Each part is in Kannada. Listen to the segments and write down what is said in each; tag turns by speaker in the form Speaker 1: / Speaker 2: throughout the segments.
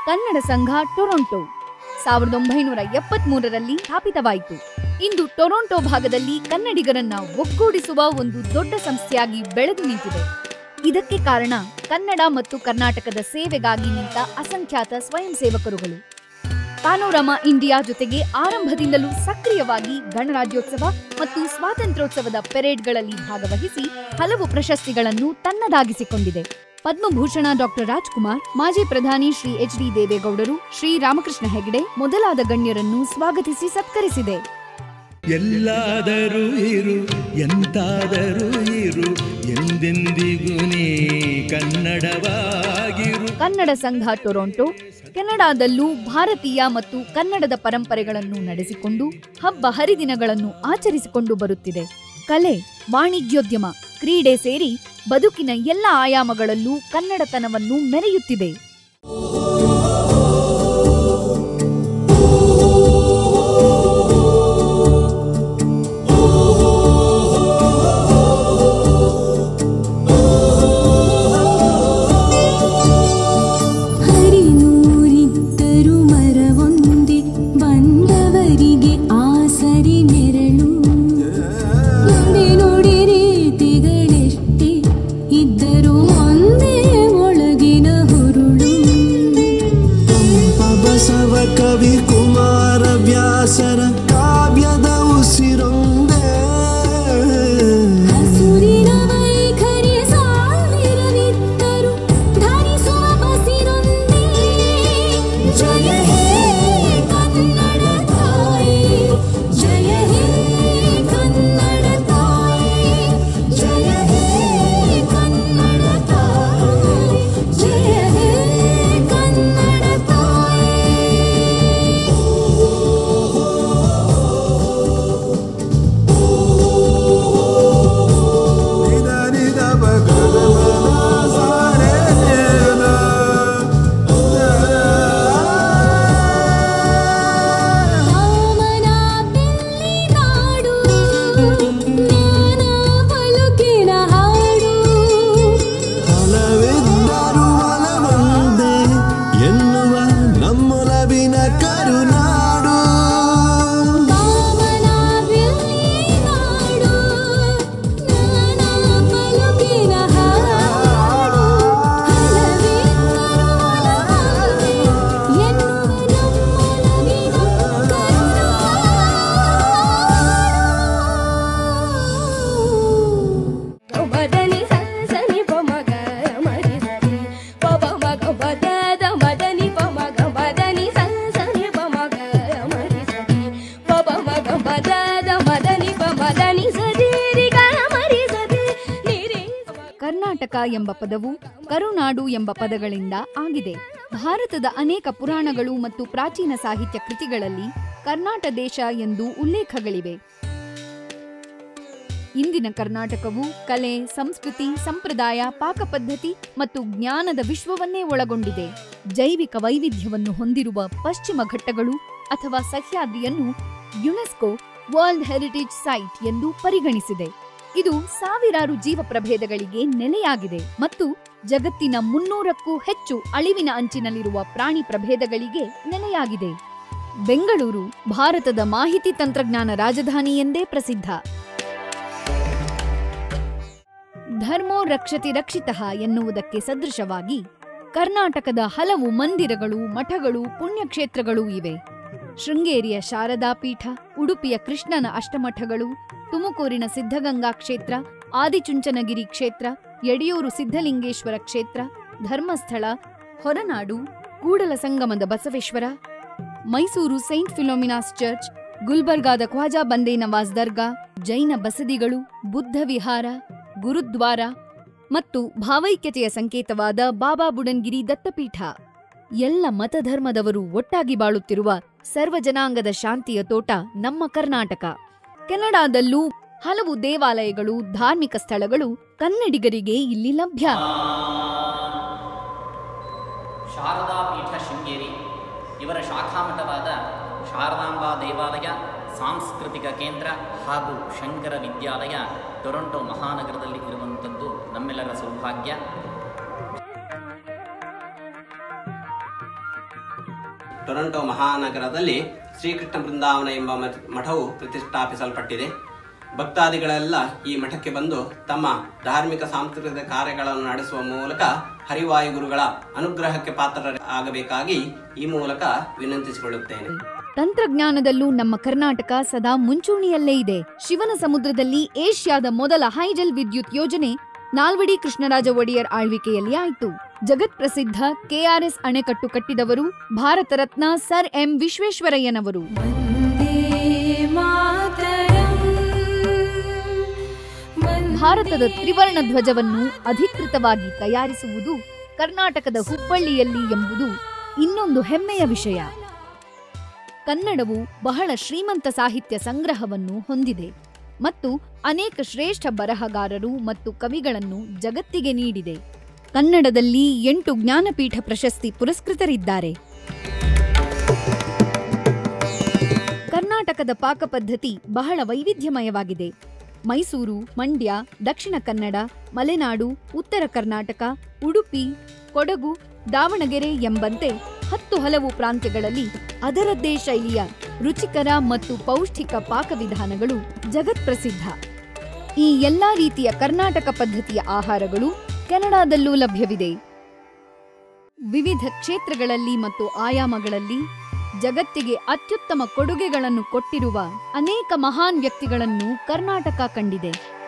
Speaker 1: ಕನ್ನಡ ಸಂಘ ಟೊರೊಂಟೊ ಸಾವಿರದ ಒಂಬೈನೂರ ಎಪ್ಪತ್ಮೂರರಲ್ಲಿ ಸ್ಥಾಪಿತವಾಯಿತು ಇಂದು ಟೊರೊಂಟೊ ಭಾಗದಲ್ಲಿ ಕನ್ನಡಿಗರನ್ನ ಒಗ್ಗೂಡಿಸುವ ಒಂದು ದೊಡ್ಡ ಸಂಸ್ಥೆಯಾಗಿ ಬೆಳೆದು ನಿಂತಿದೆ ಇದಕ್ಕೆ ಕಾರಣ ಕನ್ನಡ ಮತ್ತು ಕರ್ನಾಟಕದ ಸೇವೆಗಾಗಿ ನಿಂತ ಅಸಂಖ್ಯಾತ ಸ್ವಯಂ ಸೇವಕರುಗಳು ಪಾನೋರಮಾ ಇಂಡಿಯಾ ಜೊತೆಗೆ ಆರಂಭದಿಂದಲೂ ಸಕ್ರಿಯವಾಗಿ ಗಣರಾಜ್ಯೋತ್ಸವ ಮತ್ತು ಸ್ವಾತಂತ್ರ್ಯೋತ್ಸವದ ಪೆರೇಡ್ಗಳಲ್ಲಿ ಭಾಗವಹಿಸಿ ಹಲವು ಪ್ರಶಸ್ತಿಗಳನ್ನು ತನ್ನದಾಗಿಸಿಕೊಂಡಿದೆ ಪದ್ಮಭೂಷಣ ಡಾಕ್ಟರ್ ರಾಜ್ಕುಮಾರ್ ಮಾಜಿ ಪ್ರಧಾನಿ ಶ್ರೀ ಎಚ್ ಡಿ ದೇವೇಗೌಡರು ಶ್ರೀ ರಾಮಕೃಷ್ಣ ಹೆಗಡೆ ಮೊದಲಾದ ಗಣ್ಯರನ್ನು ಸ್ವಾಗತಿಸಿ ಸತ್ಕರಿಸಿದೆ
Speaker 2: ಎಲ್ಲಾದರೂ ಇರು ಎಂತಾದರೂ ಇರು ಎಂದೆಂದಿಗೂ ನೀ ಕನ್ನಡವಾಗಿರು
Speaker 1: ಕನ್ನಡ ಸಂಘ ಟೊರೊಂಟೊ ಕೆನಡಾದಲ್ಲೂ ಭಾರತೀಯ ಮತ್ತು ಕನ್ನಡದ ಪರಂಪರೆಗಳನ್ನು ನಡೆಸಿಕೊಂಡು ಹಬ್ಬ ಹರಿದಿನಗಳನ್ನು ಆಚರಿಸಿಕೊಂಡು ಬರುತ್ತಿದೆ ಕಲೆ ವಾಣಿಜ್ಯೋದ್ಯಮ ಕ್ರೀಡೆ ಸೇರಿ ಬದುಕಿನ ಎಲ್ಲ ಆಯಾಮಗಳಲ್ಲೂ ಕನ್ನಡತನವನ್ನು ಮೆರೆಯುತ್ತಿದೆ
Speaker 3: ಹರಿನೂರಿದ್ದರು ಮರವೊಂದಿ ಬಂದವರಿಗೆ ಆಸರಿ ನೆರಳು ಮುಂದೆ ನೋಡಿ ರೀತಿಗಳೆಷ್ಟೇ ಇದ್ದರೂ ಒಂದೇ ಒಳಗಿನ ಹುರುಳು
Speaker 4: ಬಸವ ಕವಿ ಕುಮಾರ ವ್ಯಾಸರ ಕಾವ್ಯದ ಉಸಿರೊಂದೇ
Speaker 3: ಹಸುರಿನ ವೈಖರಿ ಸಾವಿರವಿದ್ದರು ಧರಿಸುವ ಬಸಿರೊಂದೇ ಜಯ ಹೇ ಕನ್ನಡ ತಾಯಿ ಜಯ ಹೇ ಕನ್ನಡ ತಾಯಿ ಜಯ ಹೇ ಕನ್ನಡ ತಾಯಿ ಜಯ ಹೇ ಕನ್ನಡ ತಾಯಿ
Speaker 4: ನಿದ ನಿದ ಬಗದ ಸಾರೆ
Speaker 3: ಕಾಮನ ಬೆಳ್ಳಿ ನಾಡು ಜ್ಞಾನ ಬಲುಕಿನ ಹಾಡು
Speaker 4: ಹಲವಿದ್ದರು ಹಲವೊಂದೇ ಎನ್ನುವ ನಮ್ಮೊಲವಿನ ಕರುನಾಡು
Speaker 3: ಕಾಮನ ಬೆಳ್ಳಿ ನಾಡು ಜ್ಞಾನ ಬಲುಕಿನ ಹಾಡು ಹಲವಿದ್ದರು ಹಲವೊಂದೇ ಎನ್ನುವ ನಮ್ಮೊಲವಿನ ಕರುನಾಡು ಮದನಿ ಸನಿ ಪಮಗ ಮರಿ ಸರಿ ಪಮ ಮಗ ಮದದ ಮದನಿ ಪಮಗ ಮದನಿ ಸನಿ ಪಮಗ ಮರಿ ಸರಿ ಪಮ ಮಗ ಮದದ ಮದನಿ ಪಮದನಿ ಸರಿ ರಿ ಗ ಮರಿ ಸರಿ ನಿರಿ
Speaker 1: ಕರ್ನಾಟಕ ಎಂಬ ಪದವು ಕರುನಾಡು ಎಂಬ ಪದಗಳಿಂದ ಆಗಿದೆ ಭಾರತದ ಅನೇಕ ಪುರಾಣಗಳು ಮತ್ತು ಪ್ರಾಚೀನ ಸಾಹಿತ್ಯ ಕೃತಿಗಳಲ್ಲಿ ಕರ್ನಾಟ ದೇಶ ಎಂದು ಉಲ್ಲೇಖಗಳಿವೆ ಇಂದಿನ ಕರ್ನಾಟಕವು ಕಲೆ ಸಂಸ್ಕೃತಿ ಸಂಪ್ರದಾಯ ಪಾಕಪದ್ಧತಿ ಮತ್ತು ಜ್ಞಾನದ ವಿಶ್ವವನ್ನೇ ಒಳಗೊಂಡಿದೆ ಜೈವಿಕ ವೈವಿಧ್ಯವನ್ನು ಹೊಂದಿರುವ ಪಶ್ಚಿಮ ಘಟ್ಟಗಳು ಅಥವಾ ಸಹ್ಯಾದ್ರಿಯನ್ನು ಯುನೆಸ್ಕೋ ವರ್ಲ್ಡ್ ಹೆರಿಟೇಜ್ ಸೈಟ್ ಎಂದು ಪರಿಗಣಿಸಿದೆ ಇದು ಸಾವಿರಾರು ಜೀವ ಪ್ರಭೇದಗಳಿಗೆ ನೆಲೆಯಾಗಿದೆ ಮತ್ತು ಜಗತ್ತಿನ ಮುನ್ನೂರಕ್ಕೂ ಹೆಚ್ಚು ಅಳಿವಿನ ಅಂಚಿನಲ್ಲಿರುವ ಪ್ರಾಣಿ ಪ್ರಭೇದಗಳಿಗೆ ನೆಲೆಯಾಗಿದೆ ಬೆಂಗಳೂರು ಭಾರತದ ಮಾಹಿತಿ ತಂತ್ರಜ್ಞಾನ ರಾಜಧಾನಿ ಎಂದೇ ಪ್ರಸಿದ್ಧ ಧರ್ಮೋ ರಕ್ಷತಿ ರಕ್ಷಿತಃ ಎನ್ನುವುದಕ್ಕೆ ಸದೃಶವಾಗಿ ಕರ್ನಾಟಕದ ಹಲವು ಮಂದಿರಗಳು ಮಠಗಳು ಪುಣ್ಯಕ್ಷೇತ್ರಗಳೂ ಇವೆ ಶೃಂಗೇರಿಯ ಶಾರದಾ ಪೀಠ ಉಡುಪಿಯ ಕೃಷ್ಣನ ಅಷ್ಟಮಠಗಳು ತುಮಕೂರಿನ ಸಿದ್ಧಗಂಗಾ ಕ್ಷೇತ್ರ ಆದಿಚುಂಚನಗಿರಿ ಕ್ಷೇತ್ರ ಯಡಿಯೂರು ಸಿದ್ಧಲಿಂಗೇಶ್ವರ ಕ್ಷೇತ್ರ ಧರ್ಮಸ್ಥಳ ಹೊರನಾಡು ಕೂಡಲ ಸಂಗಮದ Basaveshwara Mysuru saint Philomena's church ಗುಲ್ಬರ್ಗಾದ ಖ್ವಾಜಾ ಬಂದೇ ನವಾಜ್ ದರ್ಗಾ ಜೈನ ಬಸದಿಗಳು ಬುದ್ಧ ವಿಹಾರ ಗುರುದ್ವಾರ ಮತ್ತು ಭಾವೈಕ್ಯತೆಯ ಸಂಕೇತವಾದ ಬಾಬಾ ಬುಡನ್ಗಿರಿ ದತ್ತಪೀಠ ಎಲ್ಲ ಮತಧರ್ಮದವರು ಒಟ್ಟಾಗಿ ಬಾಳುತ್ತಿರುವ ಸರ್ವಜನಾಂಗದ ಶಾಂತಿಯ ತೋಟ ನಮ್ಮ ಕರ್ನಾಟಕ ಕೆನಡಾದಲ್ಲೂ ಹಲವು ದೇವಾಲಯಗಳು ಧಾರ್ಮಿಕ ಸ್ಥಳಗಳು ಕನ್ನಡಿಗರಿಗೆ ಇಲ್ಲಿ ಲಭ್ಯ
Speaker 5: ಶಾರದಾ ಪೀಠ ಶೃಂಗೇರಿ ಇವರ ಶಾಖಾಮಠವಾದ ಶಾರದಾಂಬಾ ದೇವಾಲಯ ಸಾಂಸ್ಕೃತಿಕ ಕೇಂದ್ರ ಹಾಗೂ ಶಂಕರ ವಿದ್ಯಾಲಯ ಟೊರೊಂಟೊ ಮಹಾನಗರದಲ್ಲಿ ಇರುವಂಥದ್ದು ನಮ್ಮೆಲ್ಲರ ಸೌಭಾಗ್ಯ
Speaker 6: ಟೊರೊಂಟೊ ಮಹಾನಗರದಲ್ಲಿ ಶ್ರೀಕೃಷ್ಣ ಬೃಂದಾವನ ಎಂಬ ಮಠ- ಮಠವು ಪ್ರತಿಷ್ಠಾಪಿಸಲ್ಪಟ್ಟಿದೆ ಭಕ್ತಾದಿಗಳೆಲ್ಲ ಈ ಮಠಕ್ಕೆ ಬಂದು ತಮ್ಮ ಧಾರ್ಮಿಕ ಸಾಂಸ್ಕೃತಿಕ ಕಾರ್ಯಗಳನ್ನು ನಡೆಸುವ ಮೂಲಕ ಹರಿವಾಯು ಗುರುಗಳ ಅನುಗ್ರಹಕ್ಕೆ ಪಾತ್ರರಾಗಬೇಕಾಗಿ ಈ ಮೂಲಕ ವಿನಂತಿಸಿಕೊಳ್ಳುತ್ತೇನೆ
Speaker 1: ತಂತ್ರಜ್ಞಾನದಲ್ಲೂ ನಮ್ಮ ಕರ್ನಾಟಕ ಸದಾ ಮುಂಚೂಣಿಯಲ್ಲೇ ಇದೆ ಶಿವನ ಸಮುದ್ರದಲ್ಲಿ ಏಷ್ಯಾದ ಮೊದಲ ಹೈಜಲ್ ವಿದ್ಯುತ್ ಯೋಜನೆ ನಾಲ್ವಡಿ ಕೃಷ್ಣರಾಜ ಒಡೆಯರ್ ಆಳ್ವಿಕೆಯಲ್ಲಿ ಆಯಿತು ಜಗತ್ ಪ್ರಸಿದ್ಧ ಕೆಆರ್ಎಸ್ ಅಣೆಕಟ್ಟು ಕಟ್ಟಿದವರು ಭಾರತ ರತ್ನ ಸರ್ ಎಂ ವಿಶ್ವೇಶ್ವರಯ್ಯನವರು ಭಾರತದ ತ್ರಿವರ್ಣ ಧ್ವಜವನ್ನು ಅಧಿಕೃತವಾಗಿ ತಯಾರಿಸುವುದು ಕರ್ನಾಟಕದ ಹುಬ್ಬಳ್ಳಿಯಲ್ಲಿ ಎಂಬುದು ಇನ್ನೊಂದು ಹೆಮ್ಮೆಯ ವಿಷಯ ಕನ್ನಡವು ಬಹಳ ಶ್ರೀಮಂತ ಸಾಹಿತ್ಯ ಸಂಗ್ರಹವನ್ನು ಹೊಂದಿದೆ ಮತ್ತು ಅನೇಕ ಶ್ರೇಷ್ಠ ಬರಹಗಾರರು ಮತ್ತು ಕವಿಗಳನ್ನು ಜಗತ್ತಿಗೆ ನೀಡಿದೆ ಕನ್ನಡದಲ್ಲಿ ಎಂಟು ಜ್ಞಾನಪೀಠ ಪ್ರಶಸ್ತಿ ಪುರಸ್ಕೃತರಿದ್ದಾರೆ ಕರ್ನಾಟಕದ ಪಾಕಪದ್ಧತಿ ಬಹಳ ವೈವಿಧ್ಯಮಯವಾಗಿದೆ ಮೈಸೂರು ಮಂಡ್ಯ ದಕ್ಷಿಣ ಕನ್ನಡ ಮಲೆನಾಡು ಉತ್ತರ ಕರ್ನಾಟಕ ಉಡುಪಿ ಕೊಡಗು ದಾವಣಗೆರೆ ಎಂಬಂತೆ ಹತ್ತು ಹಲವು ಪ್ರಾಂತ್ಯಗಳಲ್ಲಿ ಅದರದ್ದೇ ಶೈಲಿಯ ರುಚಿಕರ ಮತ್ತು ಪೌಷ್ಟಿಕ ಪಾಕವಿಧಾನಗಳು ಜಗತ್ಪ್ರಸಿದ್ಧ ಈ ಎಲ್ಲಾ ರೀತಿಯ ಕರ್ನಾಟಕ ಪದ್ಧತಿಯ ಆಹಾರಗಳು ಕೆನಡಾದಲ್ಲೂ ಲಭ್ಯವಿದೆ ವಿವಿಧ ಕ್ಷೇತ್ರಗಳಲ್ಲಿ ಮತ್ತು ಆಯಾಮಗಳಲ್ಲಿ ಜಗತ್ತಿಗೆ ಅತ್ಯುತ್ತಮ ಕೊಡುಗೆಗಳನ್ನು ಕೊಟ್ಟಿರುವ ಅನೇಕ ಮಹಾನ್ ವ್ಯಕ್ತಿಗಳನ್ನು ಕರ್ನಾಟಕ ಕಂಡಿದೆ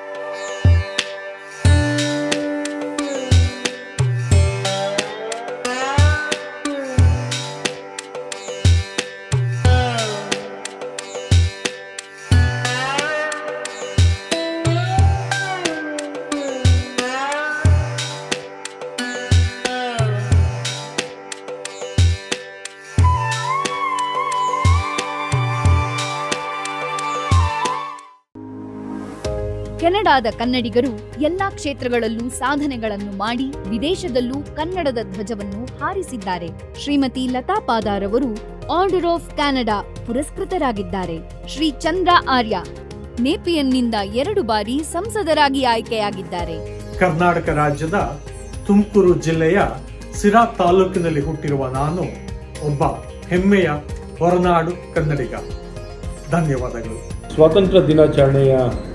Speaker 1: ಕೆನಡಾದ ಕನ್ನಡಿಗರು ಎಲ್ಲಾ ಕ್ಷೇತ್ರಗಳಲ್ಲೂ ಸಾಧನೆಗಳನ್ನು ಮಾಡಿ ವಿದೇಶದಲ್ಲೂ ಕನ್ನಡದ ಧ್ವಜವನ್ನು ಹಾರಿಸಿದ್ದಾರೆ ಶ್ರೀಮತಿ ಲತಾ ಪಾದಾರವರು ಆರ್ಡರ್ ಆಫ್ ಕ್ಯಾನಡಾ ಪುರಸ್ಕೃತರಾಗಿದ್ದಾರೆ ಶ್ರೀ ಚಂದ್ರ ಆರ್ಯ ನೇಪಿಯನ್ನಿಂದ ಎರಡು ಬಾರಿ ಸಂಸದರಾಗಿ ಆಯ್ಕೆಯಾಗಿದ್ದಾರೆ
Speaker 7: ಕರ್ನಾಟಕ ರಾಜ್ಯದ ತುಮಕೂರು ಜಿಲ್ಲೆಯ ಸಿರಾ ತಾಲೂಕಿನಲ್ಲಿ ಹುಟ್ಟಿರುವ ನಾನು ಒಬ್ಬ ಹೆಮ್ಮೆಯ ಹೊರನಾಡು ಕನ್ನಡಿಗ ಧನ್ಯವಾದಗಳು
Speaker 8: ಸ್ವಾತಂತ್ರ್ಯ ದಿನಾಚರಣೆಯ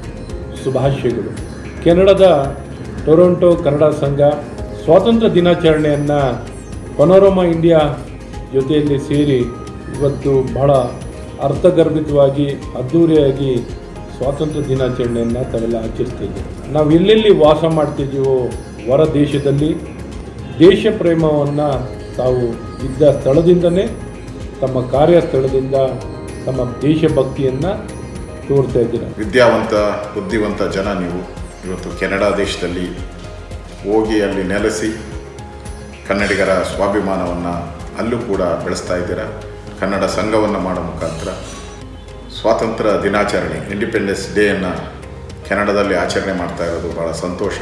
Speaker 8: ಶುಭಾಶಯಗಳು ಕೆನಡಾದ ಟೊರೊಂಟೊ ಕನ್ನಡ ಸಂಘ ಸ್ವಾತಂತ್ರ್ಯ ದಿನಾಚರಣೆಯನ್ನು ಪನೋರಮಾ ಇಂಡಿಯಾ ಜೊತೆಯಲ್ಲಿ ಸೇರಿ ಇವತ್ತು ಬಹಳ ಅರ್ಥಗರ್ಭಿತವಾಗಿ ಅದ್ಧೂರಿಯಾಗಿ ಸ್ವಾತಂತ್ರ್ಯ ದಿನಾಚರಣೆಯನ್ನು ತಾವೆಲ್ಲ ಆಚರಿಸ್ತಿದ್ದೀವಿ ನಾವು ಎಲ್ಲೆಲ್ಲಿ ವಾಸ ಮಾಡ್ತಿದ್ದೀವೋ ಹೊರ ದೇಶದಲ್ಲಿ ದೇಶ ಪ್ರೇಮವನ್ನು ತಾವು ಇದ್ದ ಸ್ಥಳದಿಂದನೇ ತಮ್ಮ ಕಾರ್ಯಸ್ಥಳದಿಂದ ತಮ್ಮ ದೇಶಭಕ್ತಿಯನ್ನು ತೋರ್ತಾ ಇದ್ದೀರ
Speaker 9: ವಿದ್ಯಾವಂತ ಬುದ್ಧಿವಂತ ಜನ ನೀವು ಇವತ್ತು ಕೆನಡಾ ದೇಶದಲ್ಲಿ ಹೋಗಿ ಅಲ್ಲಿ ನೆಲೆಸಿ ಕನ್ನಡಿಗರ ಸ್ವಾಭಿಮಾನವನ್ನು ಅಲ್ಲೂ ಕೂಡ ಬೆಳೆಸ್ತಾ ಇದ್ದೀರಾ ಕನ್ನಡ ಸಂಘವನ್ನು ಮಾಡೋ ಮುಖಾಂತರ ಸ್ವಾತಂತ್ರ್ಯ ದಿನಾಚರಣೆ ಇಂಡಿಪೆಂಡೆನ್ಸ್ ಡೇಯನ್ನು ಕೆನಡಾದಲ್ಲಿ ಆಚರಣೆ ಮಾಡ್ತಾ ಇರೋದು ಭಾಳ ಸಂತೋಷ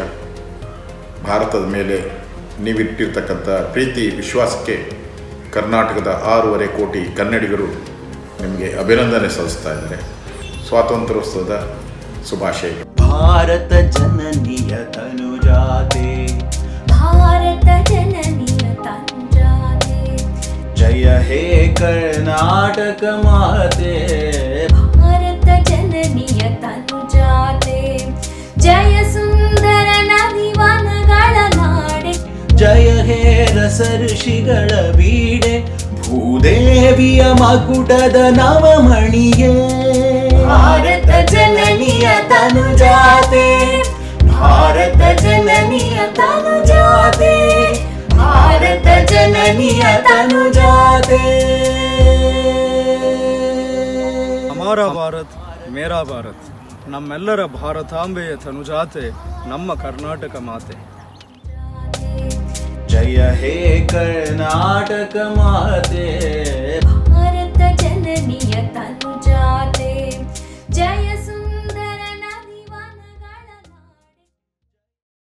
Speaker 9: ಭಾರತದ ಮೇಲೆ ನೀವಿಟ್ಟಿರ್ತಕ್ಕಂಥ ಪ್ರೀತಿ ವಿಶ್ವಾಸಕ್ಕೆ ಕರ್ನಾಟಕದ ಆರೂವರೆ ಕೋಟಿ ಕನ್ನಡಿಗರು ನಿಮಗೆ ಅಭಿನಂದನೆ ಸಲ್ಲಿಸ್ತಾ ಇದ್ದಾರೆ ಸ್ವಾತಂತ್ರ್ಯೋತ್ಸವದ ಶುಭಾಶಯಗಳು
Speaker 2: ಭಾರತ ಜನನಿಯ ತನುಜಾತೆ
Speaker 3: ಭಾರತ ಜನನಿಯ ತಂಜಾತೆ
Speaker 2: ಜಯ ಹೇ ಕರ್ನಾಟಕ ಮಾತೆ
Speaker 3: ಭಾರತ ಜನನಿಯ ತಂಜಾತೆ ಜಯ ಸುಂದರ ನದಿವನಗಳ ನಾಡೆ
Speaker 2: ಜಯ ಹೇ ರಸ ಋಷಿಗಳ ಬೀಡೆ ಭೂದೇವಿಯ ಮಕುಟದ ನವಮಣಿಯೇ ಭಾರತ ಜನನಿಯ ತನುಜಾತೆ ಭಾರತ ಜನನಿಯ ತನುಜಾತೆ ಭಾರತ ಜನನಿಯ ತನುಜಾತೆ
Speaker 10: ಹಮಾರ ಭಾರತ್ ಮೇರಾ ಭಾರತ್ ನಮ್ಮೆಲ್ಲರ ಭಾರತಾಂಬೆಯ ತನುಜಾತೆ ನಮ್ಮ ಕರ್ನಾಟಕ ಮಾತೆ
Speaker 2: ಜಯ ಹೇ ಕರ್ನಾಟಕ ಮಾತೆ